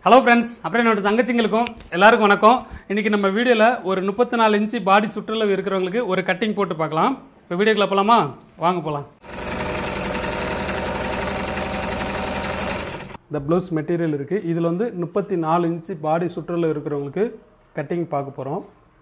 hello friends அப்புறம் என்னோட தங்கச்சிங்களுக்கும் எல்லாருக்கும் வணக்கம் இன்னைக்கு நம்ம வீடியோவில் ஒரு முப்பத்தி நாலு இன்ச்சு பாடி சுற்றளவு இருக்கிறவங்களுக்கு ஒரு கட்டிங் போட்டு பார்க்கலாம் இப்போ வீடியோக்குள்ள போகலாமா வாங்க போகலாம் இந்த ப்ளவுஸ் மெட்டீரியல் இருக்குது இதில் வந்து முப்பத்தி நாலு இன்ச்சு பாடி சுற்றளவு இருக்கிறவங்களுக்கு கட்டிங் பார்க்க போகிறோம்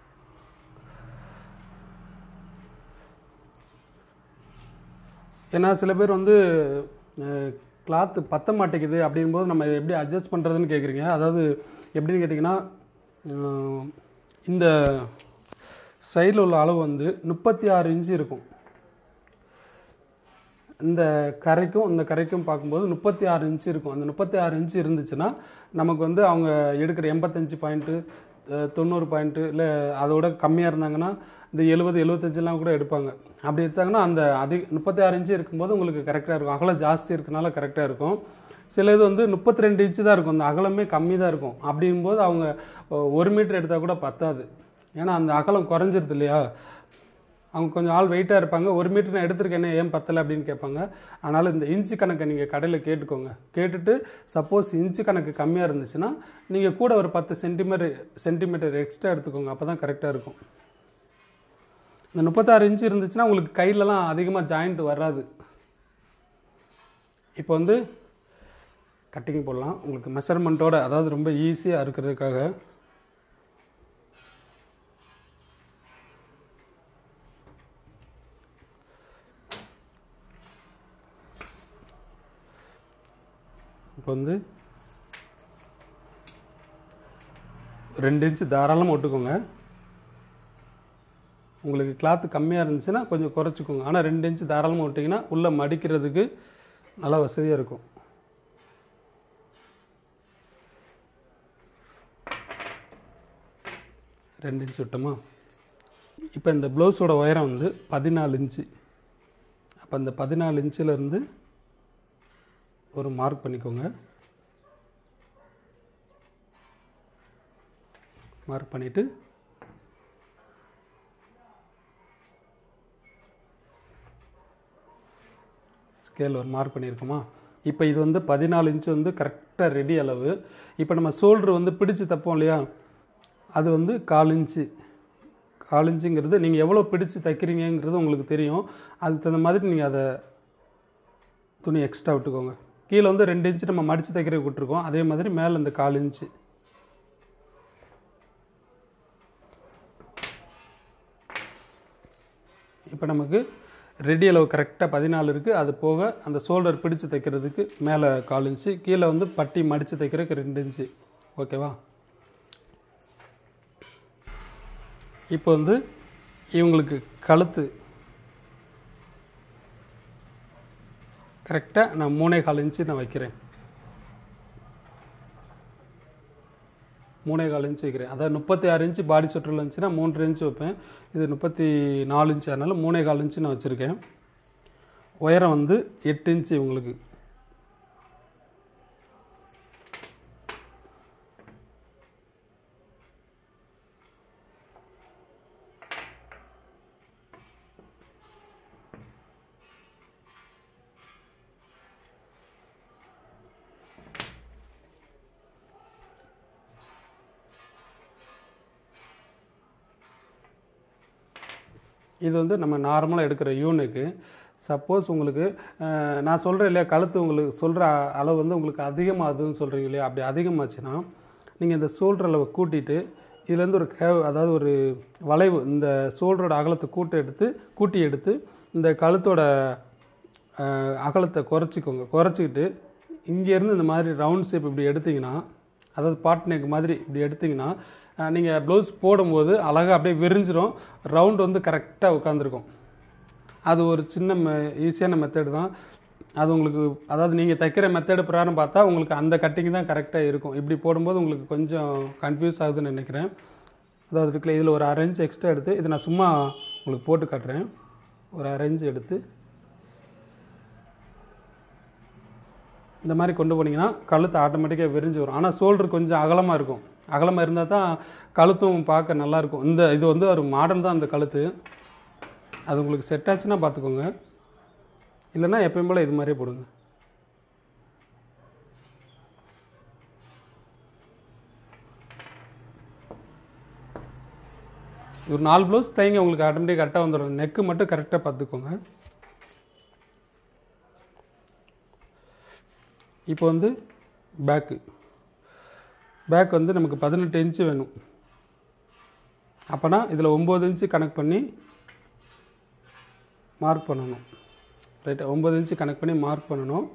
ஏன்னா சில பேர் வந்து கிளாத்து பத்த மாட்டேங்குது அப்படிங்கும்போது நம்ம எப்படி அட்ஜஸ்ட் பண்ணுறதுன்னு கேட்குறீங்க அதாவது எப்படின்னு கேட்டிங்கன்னா அஹ், இந்த சைடில் உள்ள அளவு வந்து முப்பத்தி ஆறு இன்ச்சு இருக்கும் இந்த கரைக்கும் இந்த கரைக்கும் பார்க்கும்போது முப்பத்தி ஆறு இன்ச்சு இருக்கும் அந்த முப்பத்தி ஆறு இன்ச்சு இருந்துச்சுன்னா நமக்கு வந்து அவங்க எடுக்கிற எண்பத்தஞ்சு பாயிண்ட்டு தொண்ணூறு பாயிண்ட்டு இல்லை அதோட கம்மியாக இருந்தாங்கன்னா இந்த எழுபது எழுபத்தஞ்செல்லாம் கூட எடுப்பாங்க அப்படி எடுத்தாங்கன்னா அந்த அதிக முப்பத்தி ஆறு இன்ச்சு இருக்கும்போது உங்களுக்கு கரெக்டாக இருக்கும் அகலம் ஜாஸ்தி இருக்கனால கரெக்டாக இருக்கும் சில இது வந்து முப்பத்தி ரெண்டு இன்ச்சு தான் இருக்கும் அந்த அகலமே கம்மி தான் இருக்கும் அப்படிங்கும்போது அவங்க ஒ- ஒரு மீட்டர் எடுத்தால் கூட பத்தாது ஏன்னா அந்த அகலம் குறைஞ்சிருது இல்லையா அவங்க கொஞ்சம் ஆள் வெயிட்டாக இருப்பாங்க ஒரு மீட்டர் நான் எடுத்திருக்கேனே ஏன் பத்தலை அப்படின்னு கேட்பாங்க அதனால் இந்த இன்ச்சு கணக்கை நீங்கள் கடையில் கேட்டுக்கோங்க கேட்டுட்டு சப்போஸ் இன்ச்சு கணக்கு கம்மியாக இருந்துச்சுன்னா நீங்கள் கூட ஒரு பத்து சென்டிமீட்டர் சென்டிமீட்டர் எக்ஸ்ட்ரா எடுத்துக்கோங்க அப்போ தான் கரெக்டாக இருக்கும் இந்த முப்பத்தாறு இன்ச்சு இருந்துச்சுன்னா உங்களுக்கு கையிலலாம் அதிகமாக ஜாயிண்ட் வராது இப்போ வந்து கட்டிங் போடலாம் உங்களுக்கு மெஷர்மெண்ட்டோட அதாவது ரொம்ப ஈஸியாக இருக்கிறதுக்காக இப்போ வந்து ரெண்டு இன்ச்சு தாராளமாக ஒட்டுக்கோங்க உங்களுக்கு கிளாத்து கம்மியாக இருந்துச்சுன்னா கொஞ்சம் குறைச்சிக்கோங்க ஆனால் ரெண்டு இன்ச்சு தாராளமாக விட்டிங்கன்னா உள்ளே மடிக்கிறதுக்கு நல்லா வசதியாக இருக்கும் ரெண்டு இன்ச்சு விட்டோமா இப்போ இந்த ப்ளவுஸோட உயரம் வந்து பதினாலு இன்ச்சு அப்போ இந்த பதினாலு இன்ச்சிலேருந்து ஒரு மார்க் பண்ணிக்கோங்க மார்க் பண்ணிவிட்டு ஸ்கேல் ஒரு மார்க் பண்ணியிருக்கோமா இப்போ இது வந்து பதினாலு இன்ச்சு வந்து கரெக்டாக ரெடி அளவு இப்போ நம்ம ஷோல்டர் வந்து பிடிச்சு தப்போம் இல்லையா அது வந்து கால் இன்ச்சு கால் இன்ச்சுங்கிறது நீங்கள் எவ்வளோ பிடிச்சு தைக்கிறீங்கங்கிறது உங்களுக்கு தெரியும் அதுக்கு தகுந்த மாதிரி நீங்கள் அதை துணி எக்ஸ்ட்ரா விட்டுக்கோங்க கீழே வந்து ரெண்டு இன்ச்சு நம்ம மடித்து தைக்கிறதுக்கு விட்டுருக்கோம் அதே மாதிரி மேலே இந்த கால் இன்ச்சு இப்போ நமக்கு ரெடி அளவு கரெக்டாக பதினாலு இருக்குது அது போக அந்த ஷோல்டர் பிடிச்சு தைக்கிறதுக்கு மேலே கால் இன்ச்சு கீழே வந்து பட்டி மடித்து தைக்கிறதுக்கு ரெண்டு இன்ச்சு ஓகேவா இப்போ வந்து இவங்களுக்கு கழுத்து கரெக்டாக நான் மூணே கால் இன்ச்சு நான் வைக்கிறேன் மூணே கால் இன்ச்சு வைக்கிறேன் அதாவது முப்பத்தி ஆறு இன்ச்சு பாடி சுற்றுலா இருந்துச்சுன்னா மூன்று இன்ச்சு வைப்பேன் இது முப்பத்தி நாலு இன்ச்சு அதனால மூணே கால் இன்ச்சு நான் வச்சுருக்கேன் உயரம் வந்து எட்டு இன்ச்சு உங்களுக்கு இது வந்து நம்ம நார்மலாக எடுக்கிற யூனுக்கு சப்போஸ் உங்களுக்கு அஹ், நான் சொல்கிறேன் இல்லையா கழுத்து உங்களுக்கு சொல்கிற அளவு வந்து உங்களுக்கு அதிகமாகுதுன்னு சொல்கிறீங்க இல்லையா அப்படி அதிகமாச்சுன்னா நீங்கள் இந்த ஷோல்டர் அளவை கூட்டிட்டு இதுலேருந்து ஒரு கேவ் அதாவது ஒரு வளைவு இந்த ஷோல்டரோட அகலத்தை கூட்ட எடுத்து கூட்டி எடுத்து இந்த கழுத்தோட அஹ், அகலத்தை குறைச்சிக்கோங்க குறைச்சிக்கிட்டு இங்கேருந்து இந்த மாதிரி ரவுண்ட் ஷேப் இப்படி எடுத்தீங்கன்னா அதாவது பாட் நெக் மாதிரி இப்படி எடுத்தீங்கன்னா நீங்கள் ப்ளவுஸ் போடும்போது அழகாக அப்படியே விரிஞ்சிரும் ரவுண்ட் வந்து கரெக்டாக உட்காந்துருக்கும் அது ஒரு சின்ன ஈஸியான மெத்தடு தான் அது உங்களுக்கு அதாவது நீங்கள் தைக்கிற மெத்தடு பிரகாரம் பார்த்தா உங்களுக்கு அந்த கட்டிங் தான் கரெக்டாக இருக்கும் இப்படி போடும்போது உங்களுக்கு கொஞ்சம் கன்ஃபியூஸ் ஆகுதுன்னு நினைக்கிறேன் அதாவது இருக்குல்ல இதில் ஒரு அரை இன்ச் எக்ஸ்ட்ரா எடுத்து இதை நான் சும்மா உங்களுக்கு போட்டு காட்டுறேன் ஒரு அரை இன்ச் எடுத்து இந்த மாதிரி கொண்டு போனீங்கன்னா கழுத்து ஆட்டோமேட்டிக்காக விரிஞ்சு வரும் ஆனால் ஷோல்டர் கொஞ்சம் அகலமாக இருக்கும் அகலமாக இருந்தால் தான் கழுத்தும் பார்க்க நல்லாயிருக்கும் இந்த இது வந்து ஒரு மாடல் தான் அந்த கழுத்து அது உங்களுக்கு செட் ஆச்சுன்னா பார்த்துக்கோங்க இல்லைன்னா எப்பயும் போல் இது மாதிரியே போடுங்க ஒரு நாலு ப்ளவுஸ் தைங்க உங்களுக்கு ஆட்டோமேட்டிக் கரெக்டாக வந்துடும் நெக்கு மட்டும் கரெக்டாக பார்த்துக்கோங்க இப்போ வந்து பேக்கு பேக் வந்து நமக்கு பதினெட்டு இன்ச்சு வேணும் அப்போனா இதில் ஒம்பது இன்ச்சு கனெக்ட் பண்ணி மார்க் பண்ணணும் ரைட்டா ஒம்பது இன்ச்சு கனெக்ட் பண்ணி மார்க் பண்ணணும்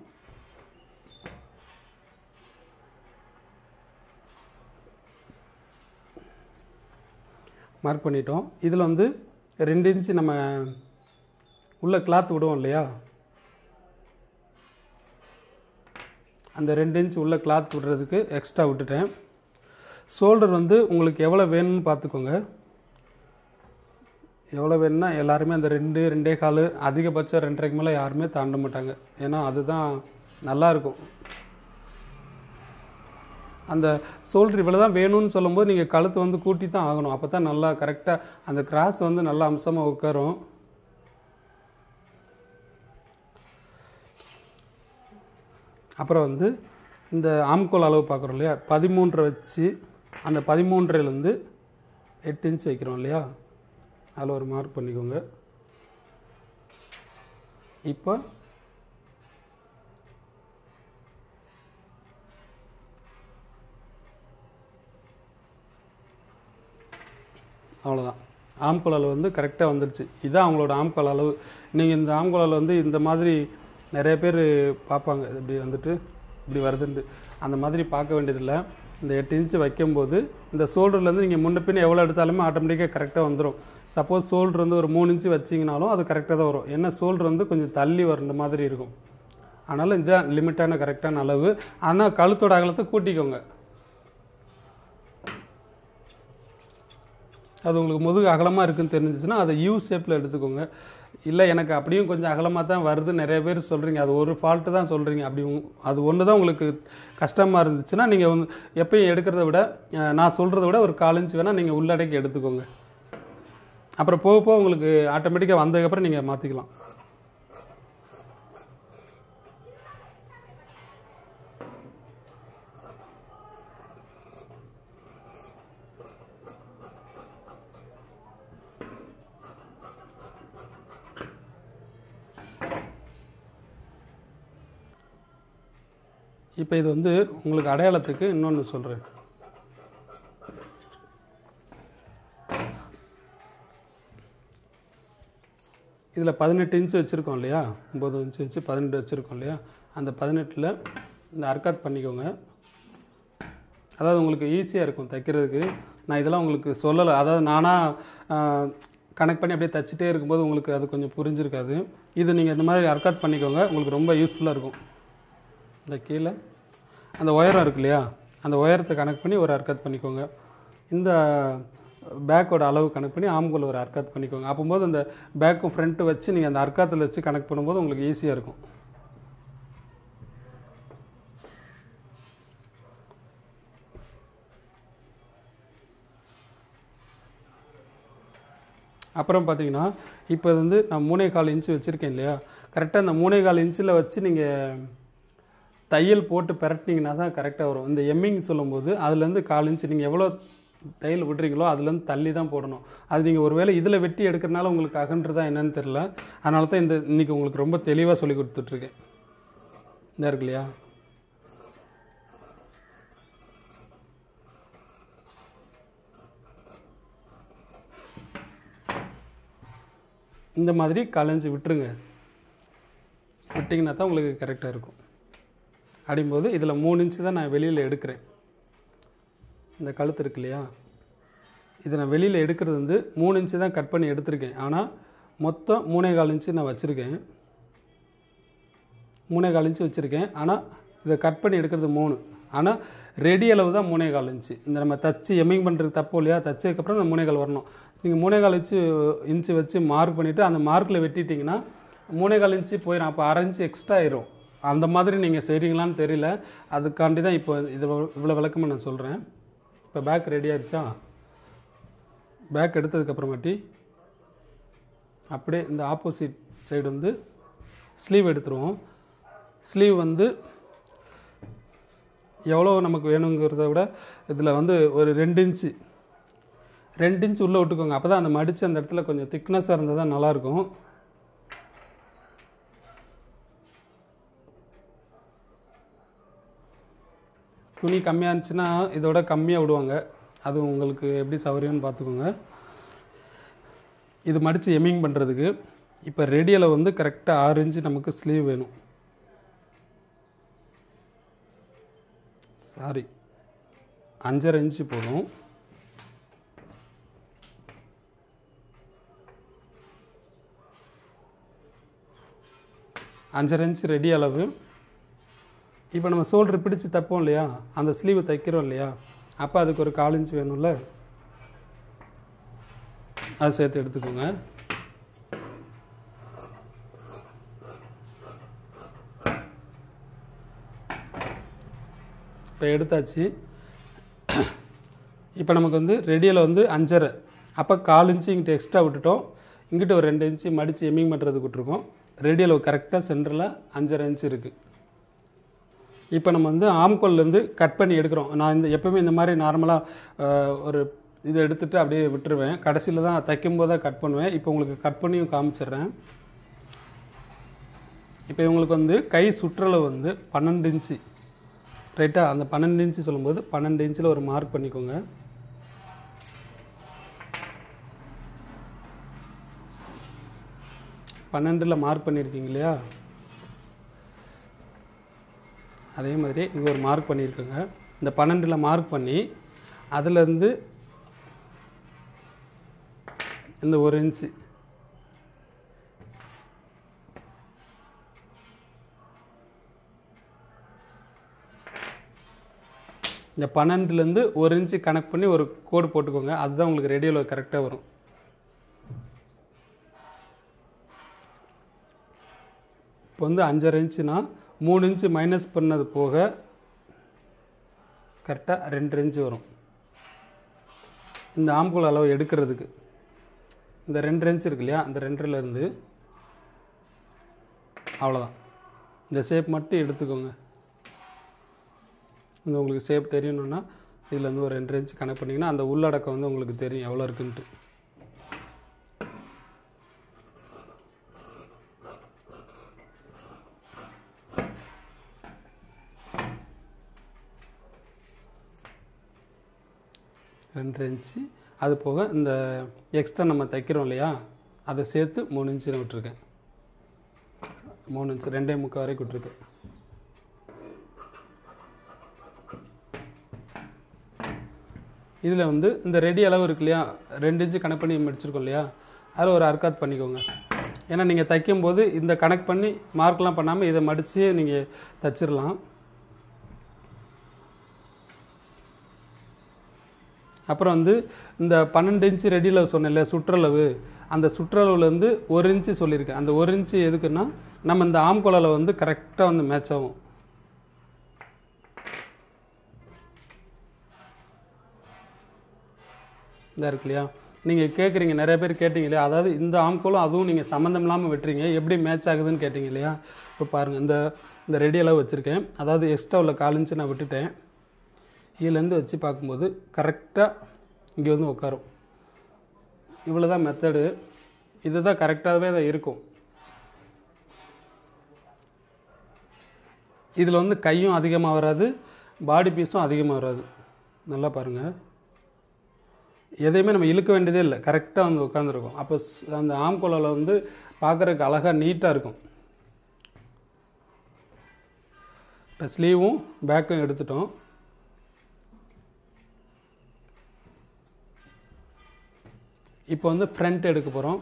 மார்க் பண்ணிட்டோம் இதில் வந்து ரெண்டு இன்ச்சு நம்ம உள்ள கிளாத் விடுவோம் இல்லையா அந்த ரெண்டு இன்ச் உள்ள கிளாத் விடுறதுக்கு எக்ஸ்ட்ரா விட்டுட்டேன் ஷோல்டர் வந்து உங்களுக்கு எவ்வளோ வேணும்னு பார்த்துக்கோங்க எவ்வளோ வேணும்னா எல்லாருமே அந்த ரெண்டு ரெண்டே கால் அதிகபட்சம் ரெண்டரைக்கு மேலே யாருமே தாண்ட மாட்டாங்க ஏன்னா அதுதான் நல்லா இருக்கும் அந்த ஷோல்டர் இவ்வளோ தான் வேணும்னு சொல்லும்போது நீங்கள் கழுத்து வந்து கூட்டி தான் ஆகணும் அப்போ தான் நல்லா கரெக்டாக அந்த கிராஸ் வந்து நல்லா அம்சமாக உட்காரும் அப்புறம் வந்து இந்த ஆம்கோல் அளவு பார்க்குறோம் இல்லையா பதிமூன்றரை வச்சு அந்த பதிமூன்றையிலேருந்து எட்டு இன்ச் வைக்கிறோம் இல்லையா அதில் ஒரு மார்க் பண்ணிக்கோங்க இப்போ அவ்வளோதான் ஆம்கோல் அளவு வந்து கரெக்டாக வந்துடுச்சு இதுதான் அவங்களோட ஆம்கோல் அளவு நீங்கள் இந்த ஆம்கோல் அளவு வந்து இந்த மாதிரி நிறைய பேர் பார்ப்பாங்க இப்படி வந்துட்டு இப்படி வருதுன்ட்டு அந்த மாதிரி பார்க்க வேண்டியதில்லை இந்த எட்டு இன்ச்சு வைக்கும்போது இந்த ஷோல்டர்லேருந்து நீங்கள் முன்ன பின்ன எவ்வளோ எடுத்தாலுமே ஆட்டோமேட்டிக்காக கரெக்டாக வந்துடும் சப்போஸ் ஷோல்டர் வந்து ஒரு மூணு இன்ச்சு வச்சிங்கனாலும் அது கரெக்டாக தான் வரும் ஏன்னா ஷோல்டர் வந்து கொஞ்சம் தள்ளி வர மாதிரி இருக்கும் அதனால் இதுதான் லிமிட்டான கரெக்டான அளவு ஆனால் கழுத்தோட அகலத்தை கூட்டிக்கோங்க அது உங்களுக்கு முதுகு அகலமாக இருக்குன்னு தெரிஞ்சிச்சுன்னா அதை யூ ஷேப்பில் எடுத்துக்கோங்க இல்லை எனக்கு அப்படியும் கொஞ்சம் அகலமாக தான் வருது நிறைய பேர் சொல்கிறீங்க அது ஒரு ஃபால்ட்டு தான் சொல்கிறீங்க அப்படி உங்க- அது ஒன்று தான் உங்களுக்கு கஷ்டமாக இருந்துச்சுன்னா நீங்கள் வந்து எப்பயும் எடுக்கிறத விட அஹ், நான் சொல்கிறத விட ஒரு கால் இன்ச் வேணால் நீங்கள் உள்ளடக்கி எடுத்துக்கோங்க அப்புறம் போக போக உங்களுக்கு ஆட்டோமேட்டிக்காக வந்ததுக்கப்புறம் நீங்கள் மாற்றிக்கலாம் இப்போ இது வந்து உங்களுக்கு அடையாளத்துக்கு இன்னொன்று சொல்கிறேன் இதில் பதினெட்டு இன்ச்சு வச்சுருக்கோம் இல்லையா ஒம்பது இன்ச்சு வச்சு பதினெட்டு வச்சுருக்கோம் இல்லையா அந்த பதினெட்டில் இந்த அர்க்காட் பண்ணிக்கோங்க அதாவது உங்களுக்கு ஈஸியாக இருக்கும் தைக்கிறதுக்கு நான் இதெல்லாம் உங்களுக்கு சொல்லலை அதாவது நானாக கனெக்ட் பண்ணி அப்படியே தச்சுட்டே இருக்கும்போது உங்களுக்கு அது கொஞ்சம் புரிஞ்சிருக்காது இது நீங்கள் இந்த மாதிரி அர்க்காட் பண்ணிக்கோங்க உங்களுக்கு ரொம்ப யூஸ்ஃபுல்லாக இருக்கும் இந்த கீழே அந்த ஒயரம் இருக்கு இல்லையா அந்த ஒயரத்தை கனெக்ட் பண்ணி ஒரு அர்க்காத் பண்ணிக்கோங்க இந்த பேக்கோட அளவு கனெக்ட் பண்ணி ஆம்கோல் ஒரு அர்க்காத் பண்ணிக்கோங்க அப்போது அந்த பேக்கும் ஃப்ரண்ட்டு வச்சு நீங்கள் அந்த அர்க்காத்தில் வச்சு கனெக்ட் பண்ணும்போது உங்களுக்கு ஈஸியாக இருக்கும் அப்புறம் பார்த்தீங்கன்னா இப்போ இது வந்து நான் மூணே கால் இன்ச்சு வச்சுருக்கேன் இல்லையா கரெக்டாக அந்த மூணே கால் இன்ச்சில் வச்சு நீங்கள் தையல் போட்டு பிரட்டினீங்கன்னா தான் கரெக்டாக வரும் இந்த எம்மிங் சொல்லும்போது அதுலேருந்து கால் இன்ச்சு நீங்கள் எவ்வளோ தையல் விட்றீங்களோ அதுலேருந்து தள்ளி தான் போடணும் அது நீங்கள் ஒருவேளை இதில் வெட்டி எடுக்கிறனால உங்களுக்கு அகன்றதா என்னன்னு தெரில அதனால தான் இந்த இன்றைக்கி உங்களுக்கு ரொம்ப தெளிவாக சொல்லி கொடுத்துட்ருக்கேன் இந்த இருக்கு இல்லையா இந்த மாதிரி கலைஞ்சு விட்டுருங்க விட்டிங்கன்னா தான் உங்களுக்கு கரெக்டாக இருக்கும் அப்படிங்கும்போது இதில் மூணு இன்ச்சு தான் நான் வெளியில் எடுக்கிறேன் இந்த கழுத்து இருக்கு இல்லையா இதை நான் வெளியில் எடுக்கிறது வந்து மூணு இன்ச்சு தான் கட் பண்ணி எடுத்திருக்கேன் ஆனால் மொத்தம் மூணே கால் இன்ச்சு நான் வச்சுருக்கேன் மூணே கால் இன்ச்சு வச்சுருக்கேன் ஆனால் இதை கட் பண்ணி எடுக்கிறது மூணு ஆனால் ரெடி அளவு தான் மூணே கால் இன்ச்சு இந்த நம்ம தச்சு எம்மிங் பண்ணுறது தப்பு இல்லையா தச்சதுக்கப்புறம் இந்த மூணே கால் வரணும் நீங்கள் மூணே கால் இன்ச்சு இன்ச்சு வச்சு மார்க் பண்ணிவிட்டு அந்த மார்க்கில் வெட்டிட்டிங்கன்னா மூணே கால் இன்ச்சு போயிடும் அப்போ அரை இன்ச்சு எக்ஸ்ட்ரா ஆயிரும் அந்த மாதிரி நீங்கள் செய்கிறீங்களான்னு தெரியல அதுக்காண்டி தான் இப்போ இது இவ்வளோ விளக்கமாக நான் சொல்கிறேன் இப்போ பேக் ரெடி ஆயிடுச்சா பேக் எடுத்ததுக்கப்புறமாட்டி அப்படியே இந்த ஆப்போசிட் சைடு வந்து ஸ்லீவ் எடுத்துருவோம் ஸ்லீவ் வந்து எவ்வளோ நமக்கு வேணுங்கிறத விட இதில் வந்து ஒரு ரெண்டு இன்ச்சு ரெண்டு இன்ச் உள்ளே விட்டுக்கோங்க அப்போ தான் அந்த மடித்து அந்த இடத்துல கொஞ்சம் திக்னஸாக இருந்தால் தான் நல்லாயிருக்கும் துணி கம்மியாக இருந்துச்சுன்னா இதோட கம்மியாக விடுவாங்க அது உங்களுக்கு எப்படி சௌகரியம்னு பார்த்துக்கோங்க இது மடித்து எம்மிங் பண்ணுறதுக்கு இப்போ ரெடியில் வந்து கரெக்டாக ஆறு இன்ச்சு நமக்கு ஸ்லீவ் வேணும் சாரி அஞ்சரை இன்ச்சு போதும் அஞ்சரை இன்ச்சு ரெடி அளவு இப்போ நம்ம ஷோல்டர் பிடிச்சு தைப்போம் இல்லையா அந்த ஸ்லீவை தைக்கிறோம் இல்லையா அப்போ அதுக்கு ஒரு கால் இன்ச் வேணும்ல அதை சேர்த்து எடுத்துக்கோங்க இப்போ எடுத்தாச்சு இப்போ நமக்கு வந்து ரெடியில் வந்து அஞ்சரை அப்போ கால் இன்ச்சு இங்கிட்ட எக்ஸ்ட்ரா விட்டுட்டோம் இங்கிட்ட ஒரு ரெண்டு இன்ச்சு மடித்து எம்மிங் பண்ணுறதுக்கு விட்ருக்கோம் ரெடியில் கரெக்டாக சென்டரில் அஞ்சரை இன்ச்சு இருக்குது இப்போ நம்ம வந்து ஆம்கோல்லேருந்து கட் பண்ணி எடுக்கிறோம் நான் இந்த எப்பவுமே இந்த மாதிரி நார்மலாக ஒரு இதை எடுத்துகிட்டு அப்படியே விட்டுருவேன் கடைசியில் தான் தைக்கும் போது தான் கட் பண்ணுவேன் இப்போ உங்களுக்கு கட் பண்ணியும் காமிச்சிடுறேன் இப்போ இவங்களுக்கு வந்து கை சுற்றளவு வந்து பன்னெண்டு இன்ச்சு ரைட்டா அந்த பன்னெண்டு இன்ச்சு சொல்லும்போது பன்னெண்டு இன்ச்சில் ஒரு மார்க் பண்ணிக்கோங்க பன்னெண்டில் மார்க் பண்ணியிருக்கீங்க இல்லையா அதே மாதிரி இங்கே ஒரு மார்க் பண்ணியிருக்கோங்க இந்த பன்னெண்டில் மார்க் பண்ணி அதுலேருந்து இந்த ஒரு இன்ச்சு இந்த பன்னெண்டுலேருந்து ஒரு இன்ச்சு கனெக்ட் பண்ணி ஒரு கோடு போட்டுக்கோங்க அதுதான் உங்களுக்கு ரேடியோவில் கரெக்டாக வரும் இப்போ வந்து அஞ்சரை இன்ச்சுனா மூணு இன்ச்சு மைனஸ் பண்ணது போக கரெக்டாக ரெண்டு இன்ச்சு வரும் இந்த ஆம்பூல் அளவு எடுக்கிறதுக்கு இந்த ரெண்டு இன்ச் இருக்கு இல்லையா அந்த ரெண்டரைலேருந்து அவ்வளோதான் இந்த ஷேப் மட்டும் எடுத்துக்கோங்க இந்த உங்களுக்கு ஷேப் தெரியணுன்னா இதில் வந்து ஒரு ரெண்டு இன்ச் கனெக்ட் பண்ணிங்கன்னா அந்த உள்ளடக்கம் வந்து உங்களுக்கு தெரியும் எவ்வளோ இருக்குன்ட்டு ரெண்டு இன்ச்சு அது போக இந்த எக்ஸ்ட்ரா நம்ம தைக்கிறோம் இல்லையா அதை சேர்த்து மூணு இன்ச்சு விட்டுருக்கேன் மூணு இன்ச்சு ரெண்டே முக்கால் வரைக்கும் விட்டுருக்கேன் இதில் வந்து இந்த ரெடி அளவு இருக்கு இல்லையா ரெண்டு இன்ச்சு கனெக்ட் பண்ணி முடிச்சிருக்கோம் இல்லையா அதில் ஒரு அர்க்காத் பண்ணிக்கோங்க ஏன்னா நீங்கள் தைக்கும்போது இந்த கனெக்ட் பண்ணி மார்க்லாம் பண்ணாமல் இதை மடித்து நீங்கள் தச்சிடலாம் அப்புறம் வந்து இந்த பன்னெண்டு இன்ச்சு ரெடியில் சொன்னேன்ல சுற்றளவு அந்த சுற்றளவுலேருந்து ஒரு இன்ச்சு சொல்லியிருக்கேன் அந்த ஒரு இன்ச்சு எதுக்குன்னா நம்ம இந்த ஆம்கோலால் வந்து கரெக்டாக வந்து மேட்ச் ஆகும் இந்த இருக்கு இல்லையா நீங்கள் கேட்குறீங்க நிறைய பேர் கேட்டீங்க இல்லையா அதாவது இந்த ஆம்கோலும் அதுவும் நீங்கள் சம்மந்தம் இல்லாமல் வெட்டுறீங்க எப்படி மேட்ச் ஆகுதுன்னு கேட்டீங்க இல்லையா இப்போ பாருங்கள் இந்த இந்த ரெடி அளவு வச்சுருக்கேன் அதாவது எக்ஸ்ட்ரா உள்ள கால் இன்ச்சு நான் விட்டுட்டேன் இதுலேருந்து வச்சு பார்க்கும்போது கரெக்டாக இங்கே வந்து உட்காரும் இவ்வளோ தான் மெத்தடு இது தான் கரெக்டாகவே தான் இருக்கும் இதில் வந்து கையும் அதிகமாக வராது பாடி பீஸும் அதிகமாக வராது நல்லா பாருங்கள் எதையுமே நம்ம இழுக்க வேண்டியதே இல்லை கரெக்டாக வந்து உட்காந்துருக்கும் அப்போ ஸ்- அந்த ஆம்கோலாவில் வந்து பார்க்குறதுக்கு அழகாக நீட்டாக இருக்கும் இப்போ ஸ்லீவும் பேக்கும் எடுத்துட்டோம் இப்போ வந்து ஃப்ரண்ட் எடுக்க போகிறோம்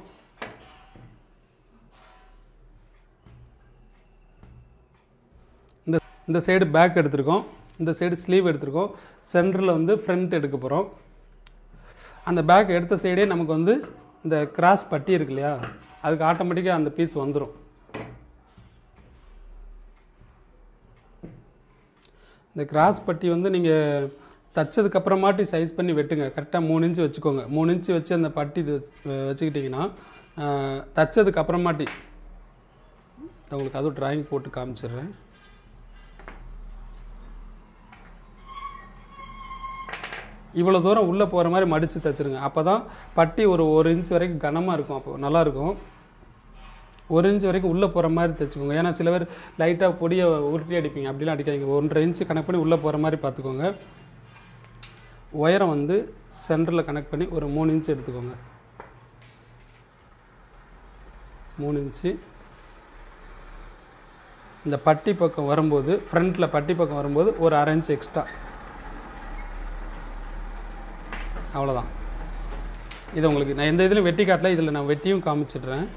இந்த இந்த சைடு பேக் எடுத்திருக்கோம் இந்த சைடு ஸ்லீவ் எடுத்திருக்கோம் சென்டரில் வந்து ஃப்ரண்ட் எடுக்க போகிறோம் அந்த பேக் எடுத்த சைடே நமக்கு வந்து இந்த கிராஸ் பட்டி இருக்கு இல்லையா அதுக்கு ஆட்டோமேட்டிக்காக அந்த பீஸ் வந்துடும் இந்த கிராஸ் பட்டி வந்து நீங்கள் தச்சதுக்கு அப்புறமாட்டி சைஸ் பண்ணி வெட்டுங்க கரெக்டாக மூணு இன்ச்சு வச்சுக்கோங்க மூணு இன்ச்சு வச்சு அந்த பட்டி இது அஹ், வச்சுக்கிட்டிங்கன்னா அஹ், தச்சதுக்கு அப்புறமாட்டி உங்களுக்கு அதுவும் டிராயிங் போட்டு காமிச்சிடுறேன் இவ்வளோ தூரம் உள்ளே போகிற மாதிரி மடித்து தைச்சிருங்க அப்போ தான் பட்டி ஒரு ஒரு இன்ச் வரைக்கும் கனமாக இருக்கும் அப்போ நல்லாயிருக்கும் ஒரு இன்ச் வரைக்கும் உள்ளே போகிற மாதிரி தைச்சிக்கோங்க ஏன்னா சில பேர் லைட்டாக பொடியை உருட்டி அடிப்பீங்க அப்படிலாம் அடிக்காதீங்க ஒன்றரை இன்ச்சு கனெக்ட் பண்ணி உள்ளே போகிற மாதிரி பார்த்துக்கோங்க உயரம் வந்து சென்டரில் கனெக்ட் பண்ணி ஒரு மூணு இன்ச் எடுத்துக்கோங்க மூணு இன்ச்சு இந்த பட்டி பக்கம் வரும்போது ஃப்ரண்ட்டில் பட்டி பக்கம் வரும்போது ஒரு அரை இன்ச் எக்ஸ்ட்ரா அவ்வளோதான் இது உங்களுக்கு நான் எந்த இதிலும் வெட்டி காட்டல இதில் நான் வெட்டியும் காமிச்சிடுறேன்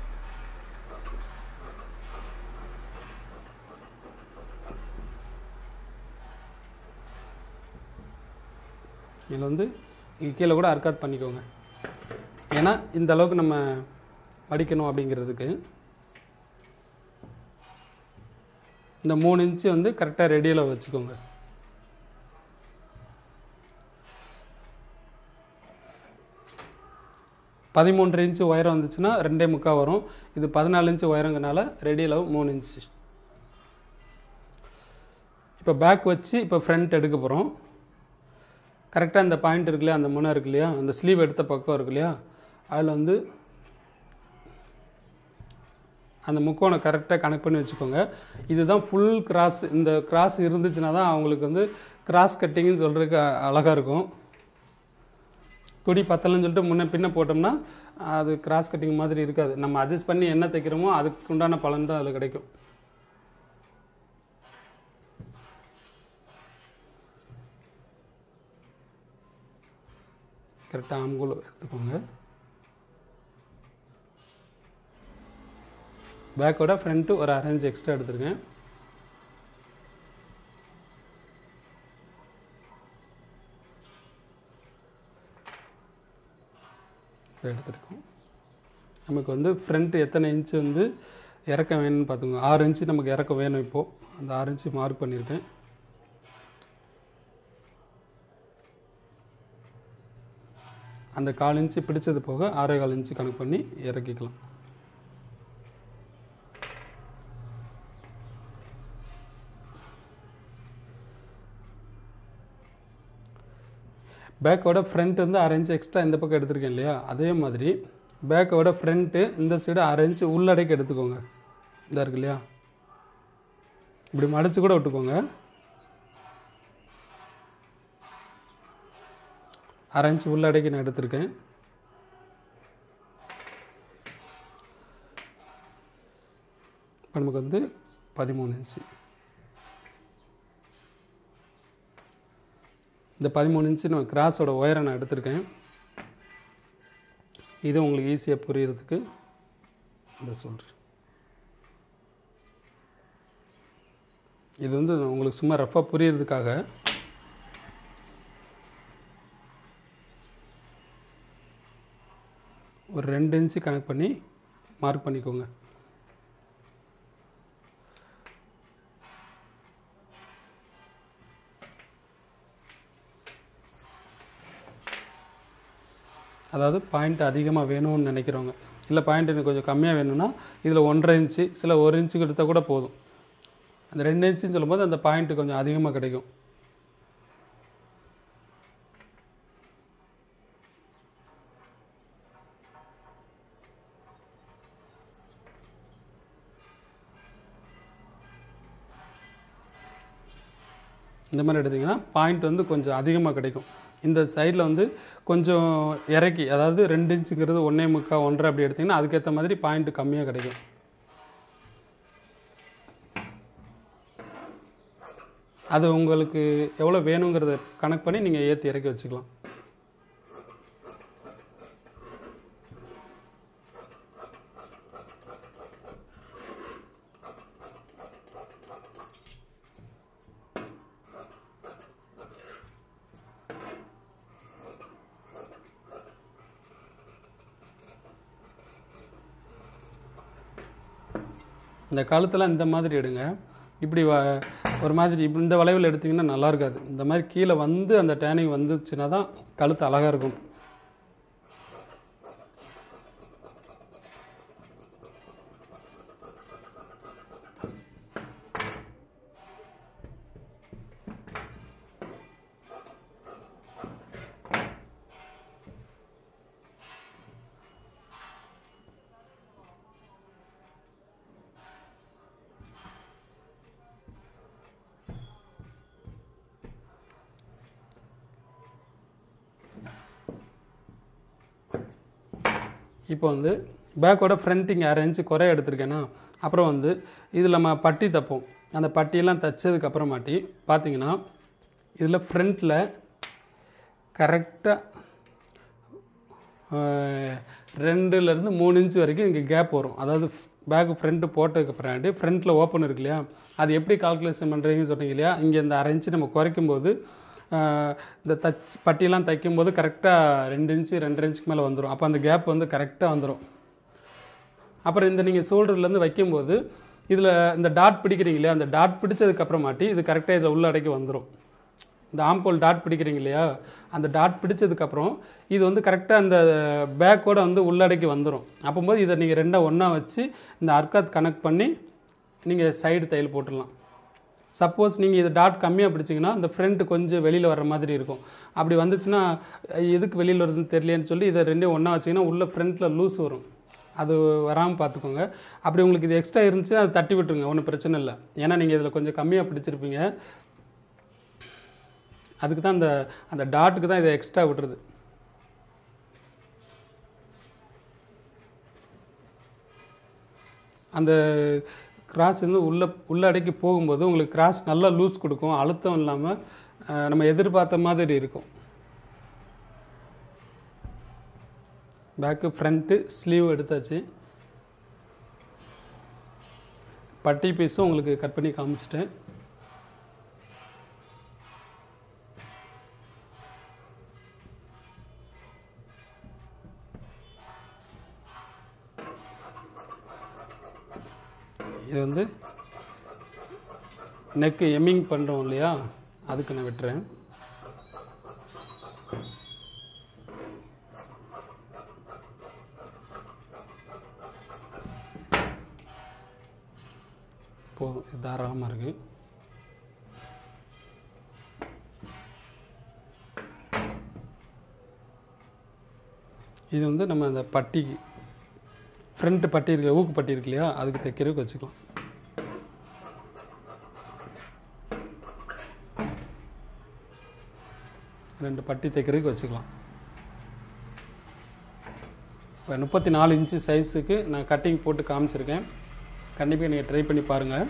இதில் வந்து இங்க கீழே கூட அர்க்காத் பண்ணிக்கோங்க ஏன்னா இந்த அளவுக்கு நம்ம மடிக்கணும் அப்படிங்கிறதுக்கு இந்த மூணு இன்ச்சு வந்து கரெக்டாக ரெடியில் வச்சுக்கோங்க பதிமூன்றரை இன்ச்சு உயரம் வந்துச்சுன்னா ரெண்டே முக்கால் வரும் இது பதினாலு இன்ச்சு உயரங்கிறனால ரெடி அளவு மூணு இன்ச்சு இப்போ பேக் வச்சு இப்போ ஃப்ரண்ட் எடுக்க போகிறோம் கரெக்டாக இந்த பாயிண்ட் இருக்கு இல்லையா அந்த முனை இருக்கு இல்லையா அந்த ஸ்லீவ் எடுத்த பக்கம் இருக்கு இல்லையா அதில் வந்து அந்த முக்கோணை கரெக்டாக கனெக்ட் பண்ணி வச்சுக்கோங்க இதுதான் ஃபுல் கிராஸ் இந்த கிராஸ் இருந்துச்சுன்னா தான் அவங்களுக்கு வந்து கிராஸ் கட்டிங்னு சொல்கிறதுக்கு அழகாக இருக்கும் துணி பத்தலைன்னு சொல்லிட்டு முன்ன பின்ன போட்டோம்னா அது கிராஸ் கட்டிங் மாதிரி இருக்காது நம்ம அட்ஜஸ்ட் பண்ணி என்ன தைக்கிறோமோ அதுக்கு உண்டான பலன் தான் அதில் கிடைக்கும் கரெக்டாக ஆம்கோல் எடுத்துக்கோங்க பேக்கோட ஃப்ரண்ட்டு ஒரு அரேஞ்ச் எக்ஸ்ட்ரா எடுத்திருக்கேன் இதை எடுத்துருக்கோம் நமக்கு வந்து ஃப்ரண்ட் எத்தனை இன்ச்சு வந்து இறக்க வேணும்னு பார்த்துக்கோங்க ஆறு இன்ச்சு நமக்கு இறக்க வேணும் இப்போது அந்த ஆறு இன்ச்சு மார்க் பண்ணியிருக்கேன் அந்த கால் இன்ச்சு பிடிச்சது போக ஆறே கால் இன்ச்சு கணக்கு பண்ணி இறக்கிக்கலாம் பேக்கோட ஃப்ரண்ட் வந்து அரை இன்ச் எக்ஸ்ட்ரா இந்த பக்கம் எடுத்திருக்கேன் இல்லையா அதே மாதிரி பேக்கோட ஃப்ரண்ட்டு இந்த சைடு அரை இன்ச்சு உள்ளடைக்கு எடுத்துக்கோங்க இதா இருக்கு இல்லையா இப்படி மடிச்சு கூட விட்டுக்கோங்க அரை இன்ச்சு உள்ளடைக்கு நான் எடுத்திருக்கேன் இப்போ நமக்கு வந்து பதிமூணு இன்ச்சு இந்த பதிமூணு இன்ச்சு நம்ம கிராஸோட ஒயரை நான் எடுத்திருக்கேன் இது உங்களுக்கு ஈஸியாக புரியறதுக்கு இதை சொல்கிறேன் இது வந்து உங்களுக்கு சும்மா ரஃபாக புரியறதுக்காக ஒரு ரெண்டு இன்ச்சு கனெக்ட் பண்ணி மார்க் பண்ணிக்கோங்க அதாவது பாயிண்ட் அதிகமாக வேணும்னு நினைக்கிறவங்க இல்லை பாயிண்ட் எனக்கு கொஞ்சம் கம்மியாக வேணும்னா இதில் ஒன்றரை இன்ச்சு சில ஒரு இன்ச்சுக்கு எடுத்தால் கூட போதும் அந்த ரெண்டு இன்ச்சுன்னு சொல்லும்போது அந்த பாயிண்ட் கொஞ்சம் அதிகமாக கிடைக்கும் இந்த மாதிரி எடுத்திங்கன்னா பாயிண்ட் வந்து கொஞ்சம் அதிகமாக கிடைக்கும் இந்த சைடில் வந்து கொஞ்சம் இறக்கி அதாவது ரெண்டு இன்ச்சுங்கிறது ஒன்றே முக்கால் ஒன்றரை அப்படி எடுத்திங்கன்னா அதுக்கேற்ற மாதிரி பாயிண்ட் கம்மியாக கிடைக்கும் அது உங்களுக்கு எவ்வளோ வேணுங்கிறத கணக்கு பண்ணி நீங்கள் ஏற்றி இறக்கி வச்சுக்கலாம் இந்த கழுத்தெல்லாம் இந்த மாதிரி எடுங்க இப்படி வ ஒரு மாதிரி இப்படி இந்த வளைவில் எடுத்திங்கன்னா நல்லா இருக்காது இந்த மாதிரி கீழே வந்து அந்த டேனிங் வந்துச்சுன்னா தான் கழுத்து அழகாக இருக்கும் இப்போ வந்து பேக்கோட ஃப்ரண்ட் இங்கே அரை இன்ச்சு குறைய எடுத்திருக்கேன்னா அப்புறம் வந்து இதில் நம்ம பட்டி தைப்போம் அந்த பட்டியெல்லாம் தைச்சதுக்கு அப்புறமாட்டி பார்த்தீங்கன்னா இதில் ஃப்ரண்ட்டில் கரெக்டாக ரெண்டுலேருந்து மூணு இன்ச் வரைக்கும் இங்கே கேப் வரும் அதாவது பேக் ஃப்ரண்ட்டு போட்டதுக்கு அப்புறமாட்டி ஃப்ரண்ட்டில் ஓப்பன் இருக்கு இல்லையா அது எப்படி கால்குலேஷன் பண்ணுறீங்கன்னு சொன்னீங்க இல்லையா இங்கே இந்த அரை இன்ச்சு நம்ம குறைக்கும் போது ஆஹ், இந்த தச் பட்டியெல்லாம் தைக்கும் போது கரெக்டாக ரெண்டு இன்ச்சு ரெண்டரை இன்ச்சுக்கு மேலே வந்துடும் அப்போ அந்த கேப் வந்து கரெக்டாக வந்துடும் அப்புறம் இந்த நீங்கள் ஷோல்டர்லேருந்து வைக்கும்போது இதில் இந்த டாட் பிடிக்கிறீங்க இல்லையா அந்த டாட் பிடிச்சதுக்கு அப்புறமாட்டி இது கரெக்டாக இதில் உள்ளடக்கி வந்துடும் இந்த ஆம்கோல் டாட் பிடிக்கிறீங்க இல்லையா அந்த டாட் பிடிச்சதுக்கப்புறம் இது வந்து கரெக்டாக அந்த பேக்கோட வந்து உள்ளடக்கி வந்துடும் அப்போது இதை நீங்கள் ரெண்டாக ஒன்றா வச்சு இந்த அர்க்காத் கனெக்ட் பண்ணி நீங்கள் சைடு தையல் போட்டுடலாம் சப்போஸ் நீங்கள் இது டாட் கம்மியாக பிடிச்சிங்கன்னா இந்த ஃப்ரண்ட் கொஞ்சம் வெளியில் வர்ற மாதிரி இருக்கும் அப்படி வந்துச்சுன்னா எதுக்கு வெளியில் வருதுன்னு தெரியலையேன்னு சொல்லி இதை ரெண்டையும் ஒன்றா வச்சிங்கன்னா உள்ள ஃப்ரண்ட்டில் லூஸ் வரும் அது வராமல் பார்த்துக்கோங்க அப்படி உங்களுக்கு இது எக்ஸ்ட்ரா இருந்துச்சு அதை தட்டி விட்டுருங்க ஒன்றும் பிரச்சனை இல்லை ஏன்னா நீங்கள் இதில் கொஞ்சம் கம்மியாக பிடிச்சிருப்பீங்க அதுக்கு தான் அந்த அந்த டாட்டுக்கு தான் இதை எக்ஸ்ட்ரா விட்டுறது அந்த கிராஸ் வந்து உள்ள உள்ளடக்கி போகும்போது உங்களுக்கு கிராஸ் நல்லா லூஸ் கொடுக்கும் அழுத்தம் இல்லாமல் அஹ், நம்ம எதிர்பார்த்த மாதிரி இருக்கும் பேக்கு ஃப்ரண்ட்டு ஸ்லீவ் எடுத்தாச்சு பட்டி பீஸும் உங்களுக்கு கட் பண்ணி காமிச்சிட்டேன் இது வந்து நெக்கு எம்மிங் பண்ணுறோம் இல்லையா அதுக்கு நான் விட்டுறேன் போதும் இது தாராளமாக இருக்குது இது வந்து நம்ம அந்த பட்டிக்கு ஃப்ரண்ட் பட்டி இருக்கு ஊக்கு பட்டி இருக்கு இல்லையா அதுக்கு தைக்கிறதுக்கு வச்சுக்கலாம் ரெண்டு பட்டி தைக்கிறதுக்கு வச்சுக்கலாம் இப்போ முப்பத்தி நாலு இன்ச்சு சைஸுக்கு நான் கட்டிங் போட்டு காமிச்சிருக்கேன் கண்டிப்பாக நீங்கள் ட்ரை பண்ணி பாருங்கள்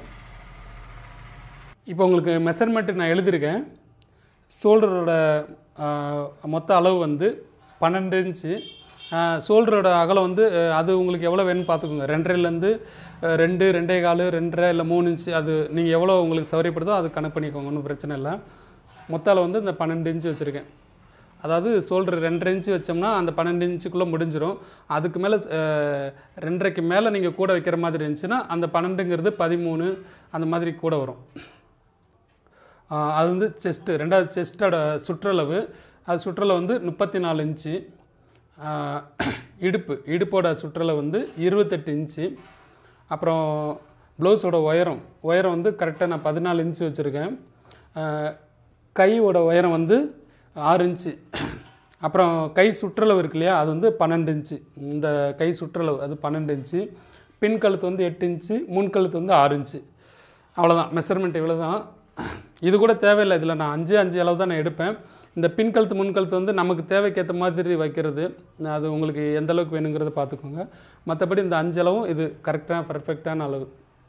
இப்போ உங்களுக்கு மெஷர்மெண்ட்டு நான் எழுதியிருக்கேன் ஷோல்டரோட மொத்த அளவு வந்து பன்னெண்டு இன்ச்சு ஷோல்டரோட அகலம் வந்து அஹ், அது உங்களுக்கு எவ்வளோ வேணும்னு பார்த்துக்கோங்க ரெண்டரைலேருந்து அஹ், ரெண்டு ரெண்டே கால் ரெண்டரை இல்லை மூணு இன்ச்சு அது நீங்கள் எவ்வளோ உங்களுக்கு சௌகரியப்படுதோ அது கணக்கு பண்ணிக்கோங்க ஒன்றும் பிரச்சனை இல்லை மொத்த அளவு வந்து இந்த பன்னெண்டு இன்ச்சு வச்சுருக்கேன் அதாவது ஷோல்டர் ரெண்டரை இன்ச்சு வச்சோம்னா அந்த பன்னெண்டு இன்ச்சுக்குள்ளே முடிஞ்சிடும் அதுக்கு மேலே ரெண்டரைக்கு மேலே நீங்கள் கூட வைக்கிற மாதிரி இருந்துச்சுன்னா அந்த பன்னெண்டுங்கிறது பதிமூணு அந்த மாதிரி கூட வரும் ஆஹ் அது வந்து செஸ்ட்டு ரெண்டாவது செஸ்ட்டோட சுற்றளவு அது சுற்றளவு வந்து முப்பத்தி நாலு இன்ச்சு ஆஹ் இடுப்பு இடுப்போட சுற்றளவு வந்து இருபத்தெட்டு இன்ச்சு அப்புறம் ப்ளவுஸோட உயரம் உயரம் வந்து கரெக்டாக நான் பதினாலு இன்ச்சு வச்சுருக்கேன் ஆஹ் கையோட உயரம் வந்து ஆறு இன்ச்சு அப்புறம் கை சுற்றளவு இருக்கு இல்லையா அது வந்து பன்னெண்டு இன்ச்சு இந்த கை சுற்றளவு அது பன்னெண்டு இன்ச்சு பின் கழுத்து வந்து எட்டு இன்ச்சு முன் கழுத்து வந்து ஆறு இன்ச்சு அவ்வளோதான் மெஷர்மெண்ட் இவ்வளோ தான் இது கூட தேவையில்லை இதில் நான் அஞ்சு அஞ்சு அளவு தான் நான் எடுப்பேன் இந்த பின் கழுத்து முன் கழுத்து வந்து நமக்கு தேவைக்கேற்ற மாதிரி வைக்கிறது அது உங்களுக்கு எந்த அளவுக்கு வேணுங்கிறத பார்த்துக்கோங்க மற்றபடி இந்த அஞ்சு அளவும் இது கரெக்டான பர்ஃபெக்டான அளவு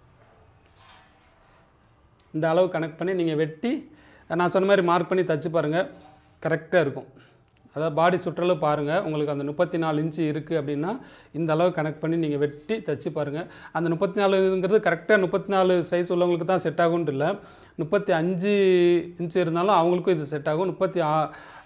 இந்த அளவு கனெக்ட் பண்ணி நீங்கள் வெட்டி நான் சொன்ன மாதிரி மார்க் பண்ணி தச்சு பாருங்கள் கரெக்டாக இருக்கும் அதாவது பாடி சுற்றளவு பாருங்கள் உங்களுக்கு அந்த முப்பத்தி நாலு இன்ச்சு இருக்குது அப்படின்னா இந்த அளவு கனெக்ட் பண்ணி நீங்கள் வெட்டி தச்சு பாருங்கள் அந்த முப்பத்தி நாலுங்கிறது கரெக்டாக முப்பத்தி நாலு சைஸ் உள்ளவங்களுக்கு தான் செட் ஆகும்னு இல்லை முப்பத்தி அஞ்சு இன்ச்சு இருந்தாலும் அவங்களுக்கும் இது செட் ஆகும் முப்பத்தி ஆ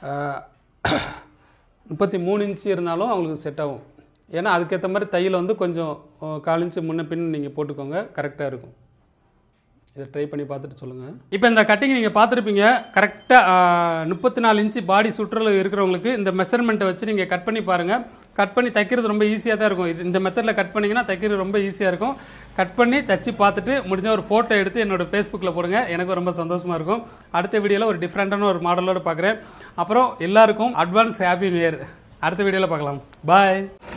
முப்பத்தி மூணு இன்ச்சு இருந்தாலும் அவங்களுக்கு செட் ஆகும் ஏன்னா அதுக்கேற்ற மாதிரி தையல் வந்து கொஞ்சம் அஹ், கால் இன்ச்சு முன்ன பின் நீங்கள் போட்டுக்கோங்க கரெக்டாக இருக்கும் இதை ட்ரை பண்ணி பார்த்துட்டு சொல்லுங்கள் இப்போ இந்த கட்டிங் நீங்கள் பார்த்துருப்பீங்க கரெக்டாக முப்பத்தி நாலு இன்ச்சு பாடி சுற்றளவு இருக்கிறவங்களுக்கு இந்த மெஷர்மெண்ட்டை வச்சு நீங்கள் கட் பண்ணி பாருங்கள் கட் பண்ணி தைக்கிறது ரொம்ப ஈஸியாக தான் இருக்கும் இது இந்த மெத்தடில் கட் பண்ணிங்கன்னா தைக்கிறது ரொம்ப ஈஸியாக இருக்கும் கட் பண்ணி தச்சு பார்த்துட்டு முடிஞ்ச ஒரு ஃபோட்டோ எடுத்து என்னோட ஃபேஸ்புக்கில் போடுங்க எனக்கு ரொம்ப சந்தோஷமாக இருக்கும் அடுத்த வீடியோவில் ஒரு டிஃப்ரெண்ட்டான ஒரு மாடலோட பார்க்குறேன் அப்புறம் எல்லாருக்கும் அட்வான்ஸ் ஹாப்பி நியூ இயர் அடுத்த வீடியோவில் பார்க்கலாம் பாய்